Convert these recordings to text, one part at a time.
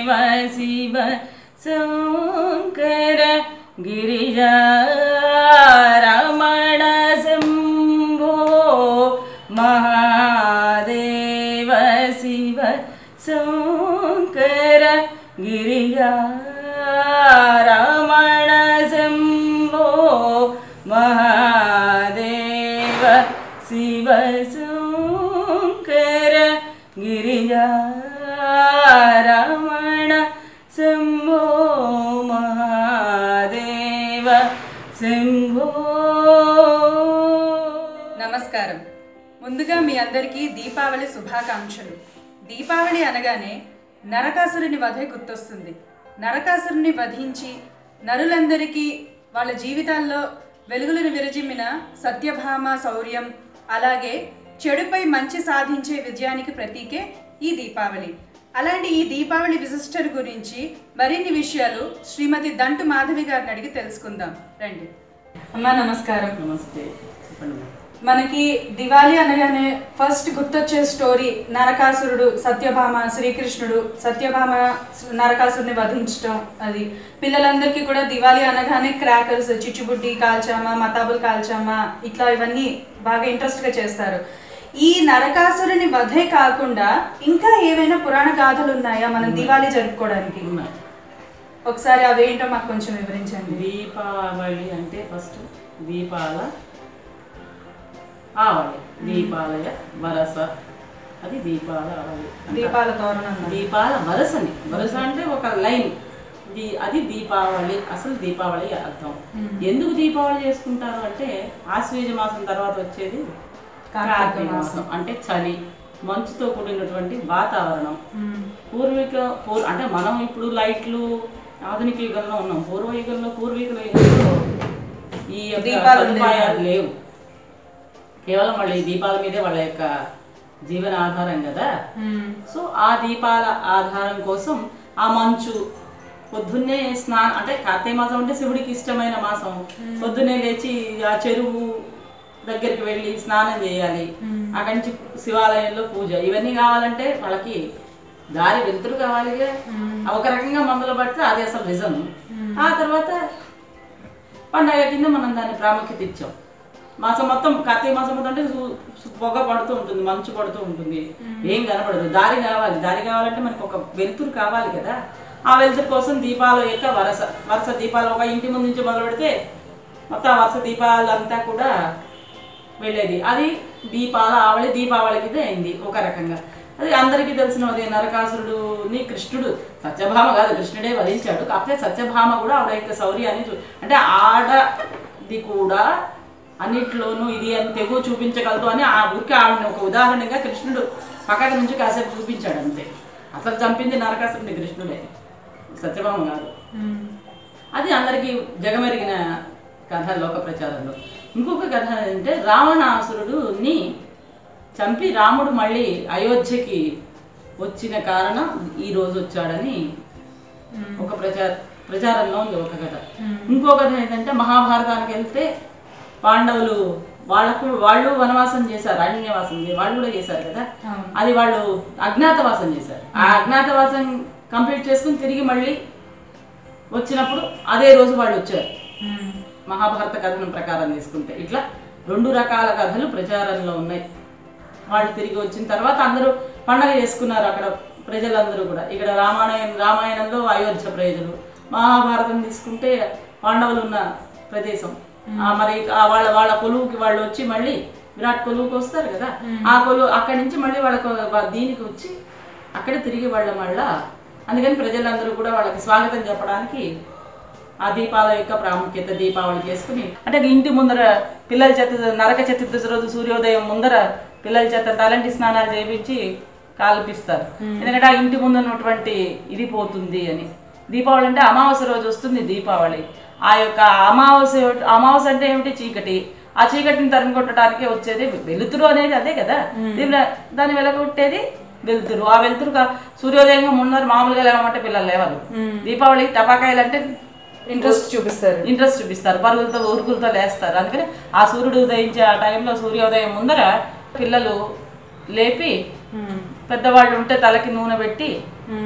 శివ శంకర గిరిజా రమణ శంభో మహాదేవ శివ శంకర గిరిజా రమణ శంభో మహాదేవ శివ శంకర గిరిజా రమణ శంభో మహాదేవ శంభో నమస్కారం ముందుగా మీ అందరికీ దీపావళి శుభాకాంక్షలు దీపావళి అనగానే నరకాసురుని వధే గుర్తొస్తుంది నరకాసురుని వధించి నరులందరికీ వాళ్ళ జీవితాల్లో వెలుగులను విరజిమ్మిన సత్యభామ శౌర్యం అలాగే చెడుపై మంచి సాధించే విజయానికి ప్రతీకే ఈ దీపావళి అలాంటి ఈ దీపావళి విశిష్టత గురించి మరిన్ని విషయాలు శ్రీమతి దంటు మాధవి గారిని అడిగి తెలుసుకుందాం రండి అమ్మా నమస్కారం నమస్తే చెప్పండి మనకి దివాళీ అనగానే ఫస్ట్ గుర్తొచ్చే స్టోరీ నరకాసురుడు సత్యభామ శ్రీకృష్ణుడు సత్యభామ నరకాసురుని వధించడం అది పిల్లలందరికీ కూడా దివాళీ అనగానే క్రాకర్స్ చిచ్చుబుడ్డి కాల్చామా మతాబులు కాల్చామా ఇట్లా ఇవన్నీ బాగా ఇంట్రెస్ట్ గా చేస్తారు ఈ నరకాసురుని వధే కాకుండా ఇంకా ఏవైనా పురాణ గాథలు ఉన్నాయా మనం దివాళీ జరుపుకోవడానికి ఉన్నాయి ఒకసారి అవేంటో మాకు కొంచెం వివరించండి దీపావళి అంటే ఫస్ట్ దీపాల ఆవళి దీపాలయ వరస అది దీపాల ఆవళి అంటారు. దీపాల తోరణం దీపాల వరసని వరస అంటే ఒక లైన్ దీ అది దీపావళి అసలు దీపావళి అర్థం ఎందుకు దీపావళి చేసుకుంటారు అంటే ఆశ్వేజ మాసం తర్వాత వచ్చేది కార్తీక మాసం అంటే చలి మంచుతో కూడినటువంటి వాతావరణం పూర్వీక పూర్ అంటే మనం ఇప్పుడు లైట్లు ఆధునిక యుగంలో ఉన్నాం పూర్వ యుగంలో పూర్వీకుల యుగంలో ఈ యొక్క దీపాలు సదుపాయాలు లేవు కేవలం వాళ్ళ ఈ దీపాల మీదే వాళ్ళ యొక్క జీవన ఆధారం కదా సో ఆ దీపాల ఆధారం కోసం ఆ మంచు పొద్దున్నే స్నానం అంటే కార్తీక మాసం అంటే శివుడికి ఇష్టమైన మాసం పొద్దున్నే లేచి ఆ చెరువు దగ్గరికి వెళ్ళి స్నానం చేయాలి అక్కడి నుంచి శివాలయంలో పూజ ఇవన్నీ కావాలంటే వాళ్ళకి దారి వెలుతురు కావాలిగా ఆ ఒక రకంగా మందులు పడితే అది అసలు నిజం ఆ తర్వాత పండగ కింద మనం దాని ప్రాముఖ్యత ఇచ్చాం మాసం మొత్తం కార్తీక మాసం మొత్తం అంటే సు- సు- పొగ పడుతూ ఉంటుంది మంచు పడుతూ ఉంటుంది ఏం కనపడదు దారి కావాలి దారి కావాలంటే మనకు ఒక వెలుతురు కావాలి కదా ఆ వెలుతురు కోసం దీపాల యొక్క వరస వరుస దీపాలు ఒక ఇంటి ముందు నుంచి మొదలు పెడితే మొత్తం ఆ వరుస దీపాలంతా కూడా వెళ్ళేది అది దీపాల ఆవళి దీపావళికి ఇదే అయింది ఒక రకంగా అది అందరికీ తెలిసినది నరకాసురుడుని కృష్ణుడు సత్యభామ కాదు కృష్ణుడే వధించాడు కాకపోతే సత్యభామ కూడా ఆవిడ యొక్క శౌర్యాన్ని చూ అంటే ఆడది కూడా అన్నిట్లోనూ ఇది అని తెగు చూపించగలదు అని ఆ ఊరికి ఆవిడని ఒక ఉదాహరణగా కృష్ణుడు పక్కన నుంచి కాసేపు చూపించాడు అంతే అసలు చంపింది నరకాసురుడిని కృష్ణుడే సత్యభామ కాదు అది అందరికీ జగమెరిగిన కథ లోక ప్రచారంలో ఇంకొక కథ ఏంటంటే రావణాసురుడుని చంపి రాముడు మళ్ళీ అయోధ్యకి వచ్చిన కారణం ఈ రోజు వచ్చాడని ఒక ప్రచార ప్రచారంలో ఉంది ఒక కథ ఇంకో కథ ఏంటంటే మహాభారతానికి వెళ్తే పాండవులు వాళ్ళకు వాళ్ళు వనవాసం చేశారు అరణ్యవాసం చే- వాళ్ళు కూడా చేశారు కదా అది వాళ్ళు అజ్ఞాతవాసం చేశారు ఆ అజ్ఞాతవాసం కంప్లీట్ చేసుకుని తిరిగి మళ్ళీ వచ్చినప్పుడు అదే రోజు వాళ్ళు వచ్చారు మహాభారత కథనం ప్రకారం తీసుకుంటే ఇట్లా రెండు రకాల కథలు ప్రచారంలో ఉన్నాయి వాళ్ళు తిరిగి వచ్చిన తర్వాత అందరూ పండగ చేసుకున్నారు అక్కడ ప్రజలందరూ కూడా ఇక్కడ రామాయణం రామాయణంలో అయోధ్య ప్రజలు మహాభారతం తీసుకుంటే పాండవులు ఉన్న ప్రదేశం ఆ మరి ఆ వాళ్ళ వాళ్ళ కొలువుకి వాళ్ళు వచ్చి మళ్ళీ విరాట్ కొలువుకి వస్తారు కదా ఆ కొలువు అక్కడి నుంచి మళ్ళీ వాళ్ళ కొ- వా- దీనికి వచ్చి అక్కడే తిరిగి వాళ్ళ మళ్ళా అందుకని ప్రజలందరూ కూడా వాళ్ళకి స్వాగతం చెప్పడానికి ఆ దీపాల యొక్క ప్రాముఖ్యత దీపావళి చేసుకుని అంటే ఇంటి ముందర పిల్లల చేత నరక చతుర్దశి రోజు సూర్యోదయం ముందర పిల్లల చేత తలంటి స్నానాలు చేయించి కాల్పిస్తారు ఎందుకంటే ఆ ఇంటి ముందు ఉన్నటువంటి ఇది పోతుంది అని దీపావళి అంటే అమావాస్య రోజు వస్తుంది దీపావళి ఆ యొక్క అమావాస్య అమావాస్య అంటే ఏమిటి చీకటి ఆ చీకటిని తరిమి కొట్టడానికి వచ్చేది వెలుతురు అనేది అదే కదా దీని దాన్ని వెలగొట్టేది వెలుతురు ఆ వెలుతురు కా- సూర్యోదయం ముందర మామూలుగా లేవమంటే పిల్లలు లేవరు దీపావళి టపాకాయలు అంటే ఇంట్రెస్ట్ చూపిస్తారు ఇంట్రెస్ట్ చూపిస్తారు పరుగులతో ఉరుకులతో లేస్తారు అందుకని ఆ సూర్యుడు ఉదయించే ఆ టైంలో సూర్యోదయం ముందర పిల్లలు లేపి పెద్దవాళ్ళు ఉంటే తలకి నూనె పెట్టి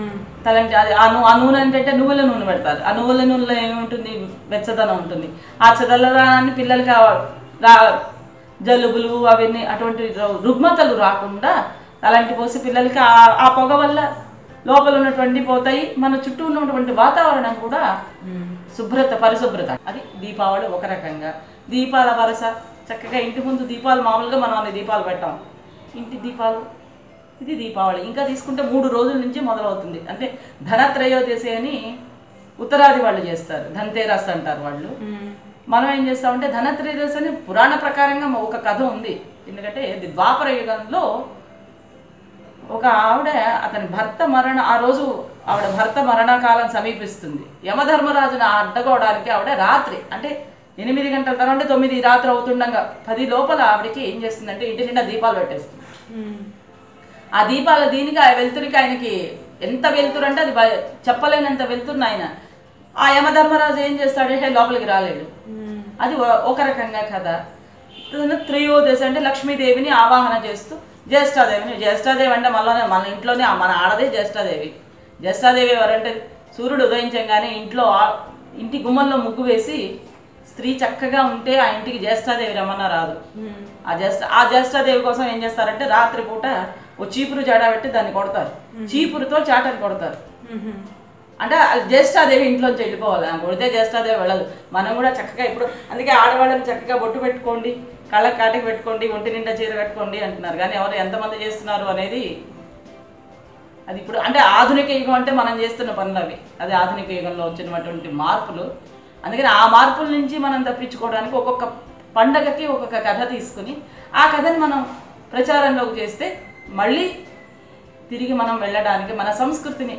తలంటి అది ఆ నూ- ఆ నూనె ఏంటంటే నువ్వుల నూనె పెడతారు ఆ నువ్వుల నూనెలో ఏముంటుంది వెచ్చదనం ఉంటుంది ఆ చదలదనాన్ని పిల్లలకి ఆ రా జలుబులు అవన్నీ అటువంటి రు- రుగ్మతలు రాకుండా అలాంటి పోసి పిల్లలకి ఆ ఆ పొగ వల్ల లోపల ఉన్నటువంటి పోతాయి మన చుట్టూ ఉన్నటువంటి వాతావరణం కూడా శుభ్రత పరిశుభ్రత అది దీపావళి ఒక రకంగా దీపాల వరస చక్కగా ఇంటి ముందు దీపాలు మామూలుగా మనం అన్ని దీపాలు పెట్టాం ఇంటి దీపాలు ఇది దీపావళి ఇంకా తీసుకుంటే మూడు రోజుల నుంచి మొదలవుతుంది అంటే ధనత్రయోదశి అని ఉత్తరాది వాళ్ళు చేస్తారు ధన్తేరస్ అంటారు వాళ్ళు మనం ఏం చేస్తామంటే ధనత్రయోదశి అని పురాణ ప్రకారంగా ఒక కథ ఉంది ఎందుకంటే ఇది ద్వాపర యుగంలో ఒక ఆవిడ అతని భర్త మరణ ఆ రోజు ఆవిడ భర్త మరణకాలం సమీపిస్తుంది యమధర్మరాజును అడ్డగోవడానికి ఆవిడ రాత్రి అంటే ఎనిమిది గంటల తర్వాత అంటే తొమ్మిది రాత్రి అవుతుండగా పది లోపల ఆవిడకి ఏం చేస్తుందంటే ఇంటి నిండా దీపాలు పెట్టేస్తుంది ఆ దీపాల దీనికి ఆ వెలుతురికి ఆయనకి ఎంత వెలుతురు అంటే అది భయ- చెప్పలేనంత వెలుతురుని ఆయన ఆ యమధర్మరాజు ఏం చేస్తాడంటే లోపలికి రాలేడు అది ఒ- ఒక రకంగా కథ త్రయోదశి అంటే లక్ష్మీదేవిని ఆవాహన చేస్తూ జ్యేష్ఠాదేవిని జ్యేష్ఠాదేవి అంటే మళ్ళీ మన ఇంట్లోనే మన ఆడదే జ్యేష్ఠాదేవి జ్యేష్ఠాదేవి ఎవరంటే సూర్యుడు ఉదయించగానే ఇంట్లో ఆ- ఇంటి గుమ్మంలో ముగ్గు వేసి స్త్రీ చక్కగా ఉంటే ఆ ఇంటికి జ్యేష్ఠాదేవి రమ్మన్నా రాదు ఆ జ్యేష్ఠ ఆ జ్యేష్ఠాదేవి కోసం ఏం చేస్తారంటే రాత్రి పూట ఓ చీపురు జాడ పెట్టి దాన్ని కొడతారు చీపురుతో చాటని కొడతారు అంటే ఆ జ్యేష్ఠాదేవి ఇంట్లోంచి వెళ్ళిపోవాలి ఆ కొడితే జ్యేష్ఠాదేవి వెళ్ళదు మనం కూడా చక్కగా ఇప్పుడు అందుకే ఆడవాళ్ళని చక్కగా బొట్టు పెట్టుకోండి కళ్ళకి కాటికి పెట్టుకోండి ఒంటి నిండా చీర కట్టుకోండి అంటున్నారు కానీ ఎవరు ఎంతమంది చేస్తున్నారు అనేది అది ఇప్పుడు అంటే ఆధునిక యుగం అంటే మనం చేస్తున్న పనులు అవి అది ఆధునిక యుగంలో వచ్చినటువంటి మార్పులు అందుకని ఆ మార్పుల నుంచి మనం తప్పించుకోవడానికి ఒక్కొక్క పండగకి ఒక్కొక్క కథ తీసుకుని ఆ కథని మనం ప్రచారంలోకి చేస్తే మళ్ళీ తిరిగి మనం వెళ్ళడానికి మన సంస్కృతిని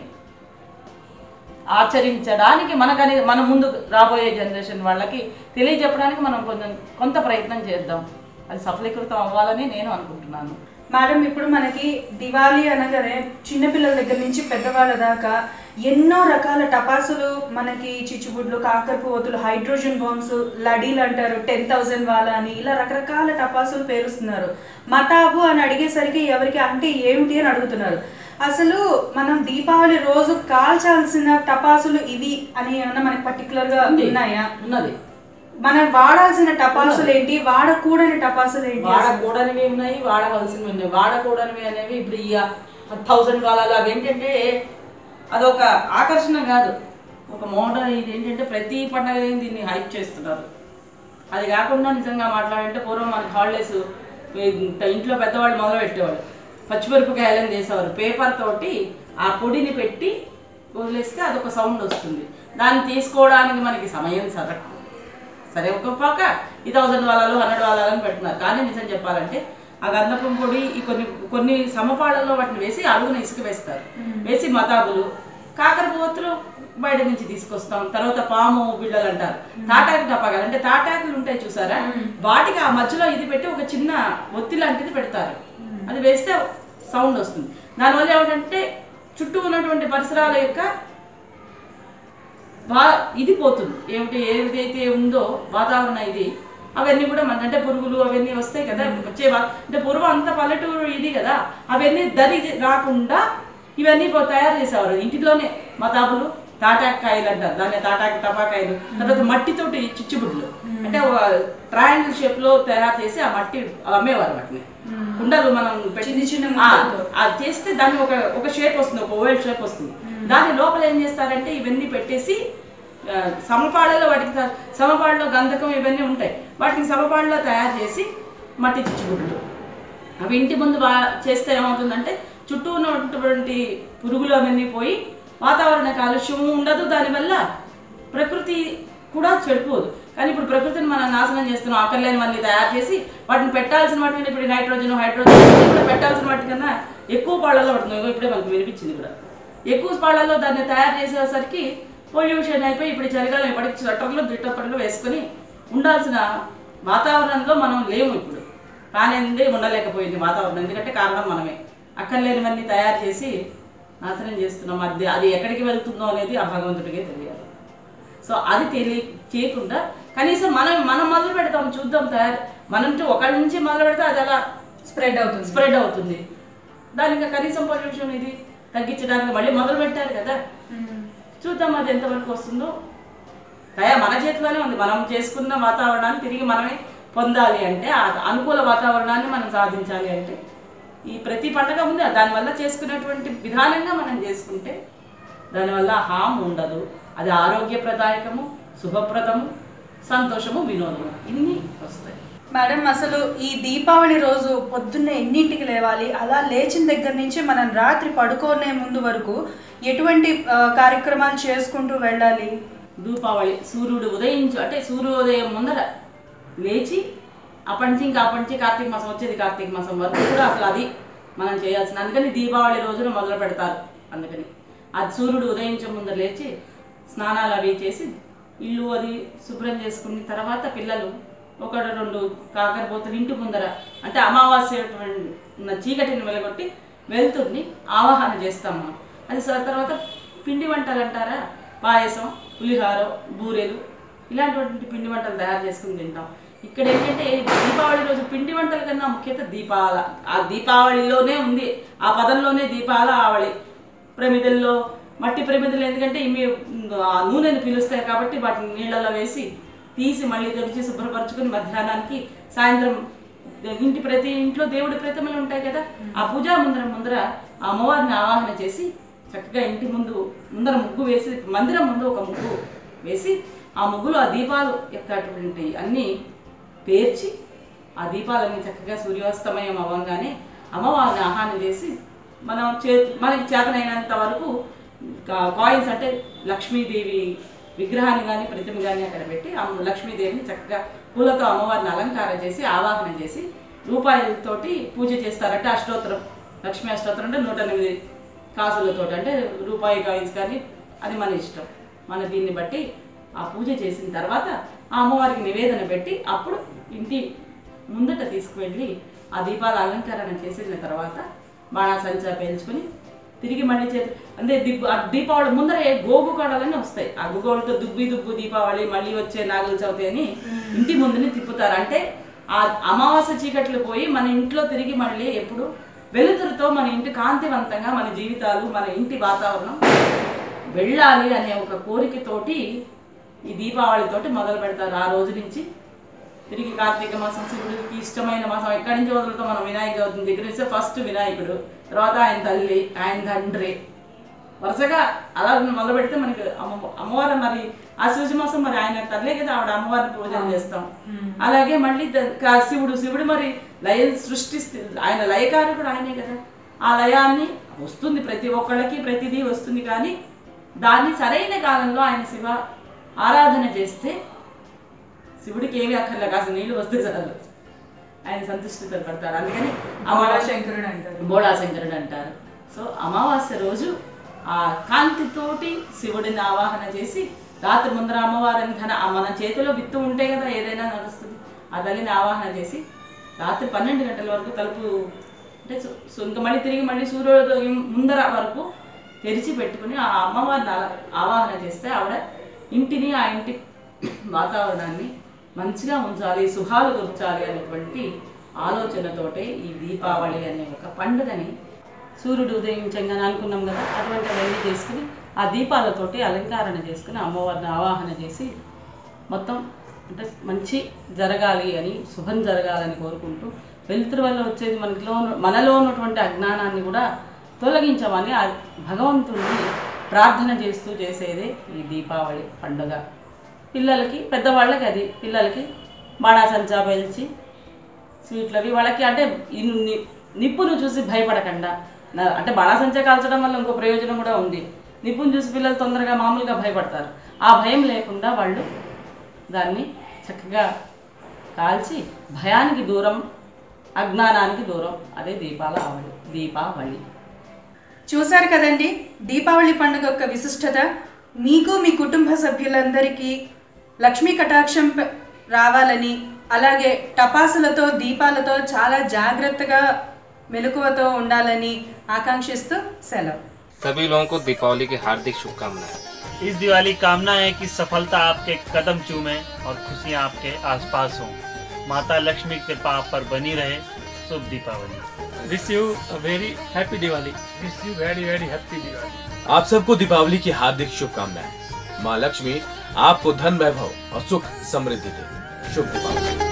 ఆచరించడానికి మనకని మన ముందు రాబోయే జనరేషన్ వాళ్ళకి తెలియజెప్పడానికి మనం కొంచెం కొంత ప్రయత్నం చేద్దాం అది సఫలీకృతం అవ్వాలని నేను అనుకుంటున్నాను మేడం ఇప్పుడు మనకి దివాళీ అనగానే చిన్నపిల్లల దగ్గర నుంచి పెద్దవాళ్ళ దాకా ఎన్నో రకాల టపాసులు మనకి చిచ్చుబుడ్లు కాకరపువతులు హైడ్రోజన్ బాంబ్స్ లడీలు అంటారు టెన్ థౌజండ్ వాళ్ళ అని ఇలా రకరకాల టపాసులు పేరుస్తున్నారు మతాబు అని అడిగేసరికి ఎవరికి అంటే ఏమిటి అని అడుగుతున్నారు అసలు మనం దీపావళి రోజు కాల్చాల్సిన టపాసులు ఇవి అని ఏమన్నా మనకి పర్టికులర్ గా ఉంది. ఉన్నాయా ఉన్నది మనం వాడాల్సిన టపాసులు ఏంటి వాడకూడని టపాసులు ఏంటి అసలు? వాడకూడనివి ఉన్నాయి వాడవలసినవి ఉన్నాయి వాడకూడనివి అనేవి ఇప్పుడు ఈ థౌసండ్ వాళ్ళలో అవి ఏంటంటే అదొక ఆకర్షణ కాదు ఒక మోడల్ ఇది ఏంటంటే ప్రతి పండగ దీన్ని హైప్ చేస్తున్నారు అది కాకుండా నిజంగా మాట్లాడంటే పూర్వం మనకి హాలిడేస్ ఇంట్లో పెద్దవాళ్ళు మొదలు పెట్టేవాళ్ళు పచ్చిమిరపకాయలని చేసేవారు పేపర్ తోటి ఆ పొడిని పెట్టి వదిలేస్తే అదొక సౌండ్ వస్తుంది దాన్ని తీసుకోవడానికి మనకి సమయం సరకు సరే ఒక పక్క ఈ థౌసండ్ వాళ్ళలో హండ్రెడ్ వాళ్ళని పెడుతున్నారు కానీ నిజం చెప్పాలంటే ఆ గంధపం పొడి ఈ కొన్ని కొన్ని సమపాళ్ళల్లో వాటిని వేసి అడుగున ఇసుక వేస్తారు వేసి మతాబులు కాకర పువ్వుతులు బయట నుంచి తీసుకొస్తాం తర్వాత పాము బిళ్ళలు అంటారు తాటాకు టపాకాలు అంటే తాటాకులు ఉంటాయి చూసారా వాటికి ఆ మధ్యలో ఇది పెట్టి ఒక చిన్న ఒత్తి లాంటిది పెడతారు అది వేస్తే సౌండ్ వస్తుంది దానివల్ల ఏమిటంటే చుట్టూ ఉన్నటువంటి పరిసరాల యొక్క వా ఇది పోతుంది ఏమిటి ఏదైతే ఉందో వాతావరణ ఇది అవన్నీ కూడా మన అంటే పురుగులు అవన్నీ వస్తాయి కదా వచ్చే వా- అంటే పూర్వం అంత పల్లెటూరు ఇది కదా అవన్నీ దరి రాకుండా ఇవన్నీ పో- తయారు చేసేవారు ఇంటిలోనే మతాబులు తాటాకాయలు అంటారు దాన్ని తాటాకు టపాకాయలు తర్వాత మట్టితోటి చిచ్చుబుడ్లు అంటే ట్రయాంగిల్ షేప్ లో తయారు చేసి ఆ మట్టి అమ్మేవారు వాటిని కుండలు మనం పెట్టి- చిన్న చిన్న ఆ, ముక్కలతో. అది చేస్తే దాన్ని ఒక ఒక షేప్ వస్తుంది ఒక ఓవెల్ షేప్ వస్తుంది దాని లోపల ఏం చేస్తారంటే ఇవన్నీ పెట్టేసి ఆ, సమపాళ్ళలో వాటికి త- సమపాళ్ళలో గంధకం ఇవన్నీ ఉంటాయి వాటిని సమపాళ్ళలో తయారు చేసి మట్టి చిచ్చుగుడ్లు అవి ఇంటి ముందు బా చేస్తే ఏమవుతుందంటే చుట్టూ ఉన్నటువంటి పురుగులు అవన్నీ పోయి వాతావరణ కాలుష్యం ఉండదు దానివల్ల ప్రకృతి కూడా చెడిపోదు కానీ ఇప్పుడు ప్రకృతిని మనం నాశనం చేస్తున్నాం అక్కర్లేనివన్నీ తయారు చేసి వాటిని పెట్టాల్సిన వాటిని ఇప్పుడు నైట్రోజన్ హైడ్రోజన్ ఇవన్నీ కూడా పెట్టాల్సిన వాటికన్నా ఎక్కువ పాళ్ళలో పడుతుంది ఇగో ఇప్పుడే మనకు వినిపించింది కూడా ఎక్కువ పాళ్ళలో దాన్ని తయారు చేసేసరికి పొల్యూషన్ అయిపోయి ఇప్పుడు ఈ చలికాలం ఇప్పటికి స్వెటర్లు దిట్టపట్లు వేసుకొని ఉండాల్సిన వాతావరణంలో మనం లేము ఇప్పుడు కానింది ఉండలేకపోయింది వాతావరణం ఎందుకంటే కారణం మనమే అక్కర్లేనివన్నీ తయారు చేసి నాశనం చేస్తున్నాం అది అది ఎక్కడికి వెళ్తుందో అనేది ఆ భగవంతుడికే తెలియాలి సో అది తెలియ చేయకుండా కనీసం మనం మనం మొదలు పెడతాం చూద్దాం తయారు మనం నుంచి ఒకళ్ళ నుంచి మొదలు పెడితే అది అలా స్ప్రెడ్ అవుతుంది స్ప్రెడ్ అవుతుంది దానికి కనీసం పొల్యూషన్ ఇది తగ్గించడానికి మళ్ళీ మొదలు పెట్టారు కదా చూద్దాం అది ఎంతవరకు వస్తుందో దయా మన చేతిలోనే ఉంది మనం చేసుకున్న వాతావరణాన్ని తిరిగి మనమే పొందాలి అంటే ఆ అనుకూల వాతావరణాన్ని మనం సాధించాలి అంటే ఈ ప్రతి పండగ ఉంది దానివల్ల చేసుకునేటువంటి విధానంగా మనం చేసుకుంటే దానివల్ల హామ్ ఉండదు అది ఆరోగ్యప్రదాయకము శుభప్రదము సంతోషము వినోదము ఇన్ని వస్తాయి మేడం అసలు ఈ దీపావళి రోజు పొద్దున్నే ఎన్నింటికి లేవాలి అలా లేచిన దగ్గర నుంచి మనం రాత్రి పడుకోనే ముందు వరకు ఎటువంటి ఆ, కార్యక్రమాలు చేసుకుంటూ వెళ్ళాలి దీపావళి సూర్యుడు ఉదయించు అంటే సూర్యోదయం ముందర లేచి అప్పటి నుంచి ఇంకా అప్పటి నుంచి కార్తీక మాసం వచ్చేది కార్తీక మాసం వరకు కూడా అసలు అది మనం చేయాల్సిన అందుకని దీపావళి రోజున మొదలు పెడతారు అందుకని అది సూర్యుడు ఉదయించే ముందర లేచి స్నానాలు అవి చేసి ఇల్లు అది శుభ్రం చేసుకున్న తర్వాత పిల్లలు ఒకటి రెండు కాకరపోతులు ఇంటి ముందర అంటే అమావాస్య ఉన్న చీకటిని వెలగొట్టి వెలుతుర్ని ఆవాహన చేస్తాం మనం అది స- తర్వాత పిండి వంటలు అంటారా పాయసం పులిహార బూరెలు ఇలాంటివంటి పిండి వంటలు తయారు చేసుకుని తింటాం ఇక్కడ ఏంటంటే దీపావళి రోజు పిండి వంటల కన్నా ముఖ్యత దీపాల ఆ దీపావళిలోనే ఉంది ఆ పదంలోనే దీపాల ఆవళి ప్రమిదల్లో మట్టి ప్రమిదలు ఎందుకంటే ఇవి ఆ నూనెను పీలుస్తాయి కాబట్టి వాటిని నీళ్ళలో వేసి తీసి మళ్ళీ తెరిచి శుభ్రపరచుకుని మధ్యాహ్నానికి సాయంత్రం ఇంటి ప్రతి ఇంట్లో దేవుడి ప్రతిమలు ఉంటాయి కదా ఆ పూజా మందిరం ముందర ఆ అమ్మవారిని ఆవాహన చేసి చక్కగా ఇంటి ముందు ముందర ముగ్గు వేసి మందిరం ముందు ఒక ముగ్గు వేసి ఆ ముగ్గులో ఆ దీపాలు ఎక్కటువంటి అన్నీ పేర్చి ఆ దీపాలన్నీ చక్కగా సూర్యాస్తమయం అవ్వగానే అమ్మవారిని ఆహ్వానం చేసి మనం చే మనకి చేతనైనంత వరకు కాయిన్స్ అంటే లక్ష్మీదేవి విగ్రహాన్ని కానీ ప్రతిమ కానీ అక్కడ పెట్టి ఆ లక్ష్మీదేవిని చక్కగా పూలతో అమ్మవారిని అలంకారం చేసి ఆవాహన చేసి రూపాయలతోటి పూజ చేస్తారంటే అష్టోత్తరం లక్ష్మీ అష్టోత్తరం అంటే నూట ఎనిమిది కాసులతో అంటే రూపాయి కాయిన్స్ కానీ అది మన ఇష్టం మన దీన్ని బట్టి ఆ పూజ చేసిన తర్వాత ఆ అమ్మవారికి నివేదన పెట్టి అప్పుడు ఇంటి ముందట తీసుకువెళ్ళి ఆ దీపాల అలంకరణ చేసిన తర్వాత బాణాసంచా పేల్చుకొని తిరిగి మళ్ళీ చేతి అంటే దిబ్బు ఆ దీపావళి ముందర గోగు కడలన్నీ వస్తాయి ఆ గోగులతో దుబ్బి దుబ్బు దీపావళి మళ్ళీ వచ్చే నాగుల చవితి అని ఇంటి ముందుని తిప్పుతారు అంటే ఆ అమావాస్య చీకట్లు పోయి మన ఇంట్లో తిరిగి మళ్ళీ ఎప్పుడు వెలుతురుతో మన ఇంటి కాంతివంతంగా మన జీవితాలు మన ఇంటి వాతావరణం వెళ్ళాలి అనే ఒక కోరికతోటి ఈ దీపావళితోటి మొదలు పెడతారు ఆ రోజు నుంచి తిరిగి కార్తీక మాసం శివుడికి ఇష్టమైన మాసం ఎక్కడి నుంచి వదులుతాం మనం వినాయక చవితి దగ్గర నుంచి ఫస్ట్ వినాయకుడు తర్వాత ఆయన తల్లి ఆయన తండ్రి వరుసగా అలా మొదలు పెడితే మనకి అమ్మ అమ్మవారు మరి ఆ సూచి మాసం మరి ఆయన తల్లే కదా ఆవిడ అమ్మవారిని పూజలు చేస్తాం అలాగే మళ్ళీ ద- కా- శివుడు శివుడు మరి లయ సృష్టిస్తే ఆయన లయకారకుడు ఆయనే కదా ఆ లయాన్ని వస్తుంది ప్రతి ఒక్కళ్ళకి ప్రతిదీ వస్తుంది కానీ దాన్ని సరైన కాలంలో ఆయన శివ ఆరాధన చేస్తే శివుడికి ఏమీ అక్కర్లే కాస్త నీళ్లు వస్తే చాలు ఆయన సంతుష్టితో పడతారు అందుకని అమావాస్య శంకరుడు అంటారు బోడా శంకరుడు అంటారు సో అమావాస్య రోజు ఆ కాంతితోటి శివుడిని ఆవాహన చేసి రాత్రి ముందర అమ్మవారిని ధన ఆ మన చేతిలో విత్తు ఉంటే కదా ఏదైనా నడుస్తుంది ఆ తల్లిని ఆవాహన చేసి రాత్రి పన్నెండు గంటల వరకు తలుపు అంటే సు- సు- ఇంకా మళ్ళీ తిరిగి మళ్ళీ సూర్యోదయం ముందర వరకు తెరిచి పెట్టుకుని ఆ అమ్మవారిని అలా- ఆవాహన చేస్తే ఆవిడ ఇంటిని ఆ ఇంటి వాతావరణాన్ని మంచిగా ఉంచాలి శుభాలు గుర్చాలి అనేటువంటి ఆలోచనతోటే ఈ దీపావళి అనే ఒక పండుగని సూర్యుడు ఉదయించంగానే అనుకున్నాం కదా అటువంటి అవన్నీ చేసుకుని ఆ దీపాలతోటి అలంకరణ చేసుకుని అమ్మవారిని ఆవాహన చేసి మొత్తం అంటే మంచి జరగాలి అని శుభం జరగాలని కోరుకుంటూ వెలుతురు వల్ల వచ్చేది మనలో ఉన్న- మనలో ఉన్నటువంటి అజ్ఞానాన్ని కూడా తొలగించమని ఆ భగవంతుడిని ప్రార్థన చేస్తూ చేసేదే ఈ దీపావళి పండుగ పిల్లలకి పెద్దవాళ్ళకి అది పిల్లలకి బాణాసంచా పేల్చి స్వీట్లు అవి వాళ్ళకి అంటే ఈ ని- నిప్పును చూసి భయపడకుండా నా- అంటే బాణాసంచా కాల్చడం వల్ల ఇంకో ప్రయోజనం కూడా ఉంది నిప్పును చూసి పిల్లలు తొందరగా మామూలుగా భయపడతారు ఆ భయం లేకుండా వాళ్ళు దాన్ని చక్కగా కాల్చి భయానికి దూరం అజ్ఞానానికి దూరం అదే దీపాల ఆవళి దీపావళి చూశారు కదండి దీపావళి పండుగ యొక్క విశిష్టత మీకు మీ కుటుంబ సభ్యులందరికీ లక్ష్మీ కటాక్షం ప- రావాలని అలాగే టపాసులతో దీపాలతో చాలా జాగ్రత్తగా మెలకువతో ఉండాలని ఆకాంక్షిస్తూ సెలవు सभी लोगों को दीपावली की हार्दिक शुभकामनाएं इस दिवाली कामना है कि सफलता आपके कदम चूमे और खुशियाँ आपके आसपास हों माता लक्ष्मी की कृपा आप पर बनी रहे शुभ Deepavali wish you a very happy Diwali wish you very very happy Diwali आप सबको दीपावली की हार्दिक शुभकामनाएं माँ लक्ष्मी आपको धन वैभव और सुख समृद्धि दे शुभ दीपावली